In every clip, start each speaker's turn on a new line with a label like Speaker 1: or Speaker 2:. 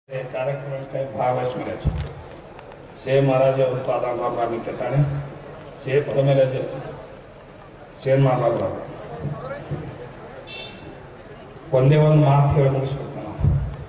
Speaker 1: ಕಾರ್ಯಕ್ರಮಕ್ಕೆ ಭಾಗವಹಿಸಬೇಕು ಸೇ ಮಹಾರಾಜ ಉತ್ಪಾದನಾ ಪ್ರಾರಂಭಿಕತಾನೆ ಸೇ ಪರಮೇಲಜ ಸೇನ್ ಮಾತಾಡಬಾರ್ದು ಒಂದೇ ಒಂದು ಮಾತು ಹೇಳಿ ಮುಗಿಸ್ಬಿಡ್ತಾನೆ ನಾನು.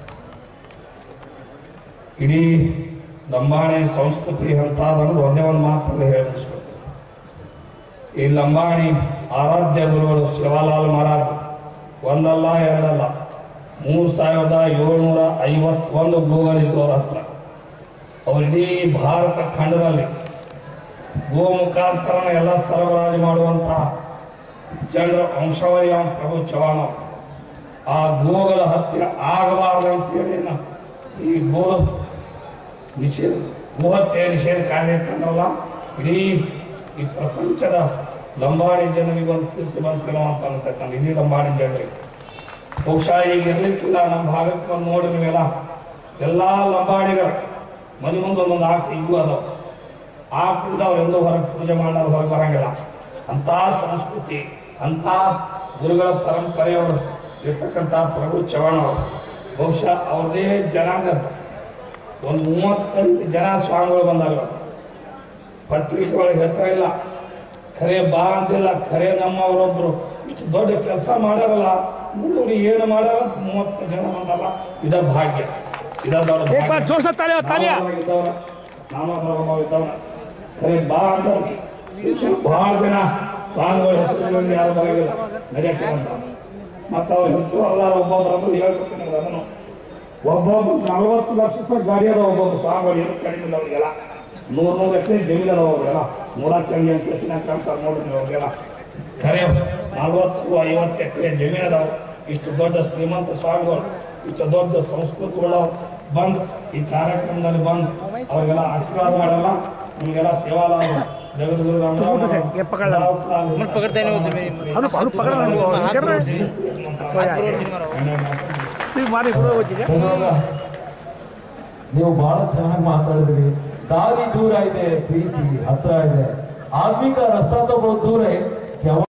Speaker 1: ಇಡೀ ಲಂಬಾಣಿ ಸಂಸ್ಕೃತಿ ಅಂತಾದ ಅನ್ನೋದು ಒಂದೇ ಒಂದು ಮಾತಲ್ಲಿ ಹೇಳಿ ಮುಗಿಸ್ಬಿಡ್ತಾನೆ ಈ ಲಂಬಾಣಿ ಆರಾಧ್ಯ ಗುರುಗಳು ಶಿವಲಾಲ್ ಮಹಾರಾಜ್ ಒಂದಲ್ಲ ಎರಡಲ್ಲ ಮೂರು ಸಾವಿರದ ಏಳ್ನೂರ ಐವತ್ತೊಂದು ಗೋಗಳಿದ್ದವ್ರ ಹತ್ರ ಅವ್ರು ಇಡೀ ಭಾರತ ಖಂಡದಲ್ಲಿ ಗೋ ಮುಖಾಂತರನ ಎಲ್ಲ ಸರಬರಾಜು ಮಾಡುವಂಥ ಜನರ ವಂಶಾವಳಿ ಅವನ ಪ್ರಭು ಚವಾಣ ಆ ಗೋಗಳ ಹತ್ಯೆ ಆಗಬಾರ್ದಂತೇಳಿ ನಾವು ಈ ಗೋ ನಿಷೇಧ ಗೋಹತ್ಯೆ ನಿಷೇಧ ಕಾಯ್ದೆ ತಂದ್ರಲ್ಲ ಇಡೀ ಈ ಪ್ರಪಂಚದ ಲಂಬಾಣಿ ಜನರಿಗೆ ಒಂದು ಕೀರ್ತಿ ಬಂತೇನೋ ಅಂತ ಅನಿಸ್ತೈತೆ ನಾನು ಇಡೀ ಲಂಬಾಣಿ ಜನರಿಗೆ ಬಹುಶಃ ಈಗ ಇರ್ಲಿಕ್ಕಿಲ್ಲ ನಮ್ಮ ಭಾಗಕ್ಕೆ ಬಂದು ನೋಡಿ ನೀವೆಲ್ಲ ಎಲ್ಲ ಲಂಬಾಣಿಗರು ಮನೆ ಮುಂದೆ ಒಂದೊಂದು ಆಕು ಈಗೂ ಅದಾವ ಆಕಿಂದ ಅವ್ರು ಎಂದೂ ಹೊರಗೆ ಪೂಜೆ ಮಾಡೋದು ಹೊರಗೆ ಬರಂಗಿಲ್ಲ ಅಂಥ ಸಂಸ್ಕೃತಿ ಅಂಥ ಗುರುಗಳ ಪರಂಪರೆಯವರು ಇರ್ತಕ್ಕಂಥ ಪ್ರಭು ಚವ್ಹಾಣ್ ಅವರು ಬಹುಶಃ ಅವ್ರದೇ ಜನಾಂಗ ಒಂದು ಮೂವತ್ತೈದು ಜನ ಸ್ವಾಮಿಗಳು ಬಂದಾರ ಪತ್ರಿಕೆ ಒಳಗೆ ಹೆಸರಿಲ್ಲ ಖರೆ ಬಾ ಅಂದಿಲ್ಲ ಖರೆ ನಮ್ಮವರೊಬ್ರು ಇಷ್ಟು ದೊಡ್ಡ ಕೆಲಸ ಮಾಡ್ಯಾರಲ್ಲ ಮುಳ್ಳೂರು ಏನು ಮಾಡ್ಯಾರ ಅಂತ ಮೂವತ್ತು ಜನ ಬಂದಲ್ಲ ಇದ ಭಾಗ್ಯ ಇದ ದೊಡ್ಡ
Speaker 2: एक बार
Speaker 1: ಭಾಗ್ಯ
Speaker 2: जोर से तालियां तालियां
Speaker 1: ಇದ್ದವನ ನಾಮಪ್ರಭಾವ ಇದ್ದವನ ಖರೆ ಬಾ ಅಂದ್ರೆ ಬಹಳ ಜನ ಸ್ವಾಮಿಗಳ ಹೆಸರುಗಳಲ್ಲಿ ಯಾರು ಬರೋದಿಲ್ಲ ನಡೆಯಕ್ಕೆ ಅಂತ ಮತ್ತು ಅವ್ರು ಹಿಂದೂ ಅಲ್ಲ ಒಬ್ಬೊಬ್ಬರು ಹೇಳ್ಕೊಡ್ತೀನಿ ಅದನ್ನು ಒಬ್ಬೊಬ್ಬ ನಲವತ್ತು ಲಕ್ಷ ರೂಪಾಯಿ ಗಾಡಿ ಅದ ಒಬ್ಬೊಬ್ಬ ಸ್ವಾಮಿಗಳು ಏನು ಕಡಿಮೆ ಇಲ್ಲ ಅವ್ರಿಗೆಲ್ಲ ನೂರು ನೂರು ಎಕರೆ ಜಮೀನು ಅದಾವ ಅವ್ರಿಗೆಲ್ಲ ಮೂರಾಕ್ ಚಂಗಿ ಅಂತ ಕೇಸಿನ ಕಾಣ್ತಾರೆ ನೋಡ್ರಿ ನೀವು ಅವ್ರಿಗೆಲ್ಲ ಖರೆ ನಲವತ್ತು ಐವತ್ತು ಎಕರೆ ಜಮೀನು ಅದಾವ ಇಷ್ಟು ದೊಡ್ಡ ಶ್ರೀಮಂತ ಸ್ವಾಮಿಗಳು ಇಷ್ಟು ದೊಡ್ಡ ಸಂಸ್ಕೃತಿಗಳು ಬಂದು ಈ ಕಾರ್ಯಕ್ರಮದಲ್ಲಿ ಬಂದು ಅವ್ರಿಗೆಲ್ಲ ಆಶೀರ್ವಾದ ಮಾಡಲ್ಲ ನಿಮಗೆಲ್ಲ ಸೇವಾಲಾಭ ಜಗದ್ಗುರು
Speaker 2: तो से, ये पकड़ लो।
Speaker 1: मन
Speaker 3: पकड़ते नहीं वो जमीन
Speaker 2: हम हम पकड़ रहे हैं वो कर रहे हैं तो मारे पूरा वो चीज है
Speaker 4: ಇವಾಗ ನೀವು ಬಹಳ ಚೆನ್ನಾಗಿ ಮಾತಾಡಿದ್ರಿ ದಾರಿ ದೂರ ಇದೆ ಪ್ರೀತಿ ಹತ್ರ ಇದೆ ಆತ್ಮಿಕ ರಸ್ತಾ ತಗೊಳ್ಳೋದು ದೂರ ಇದೆ. ಜವ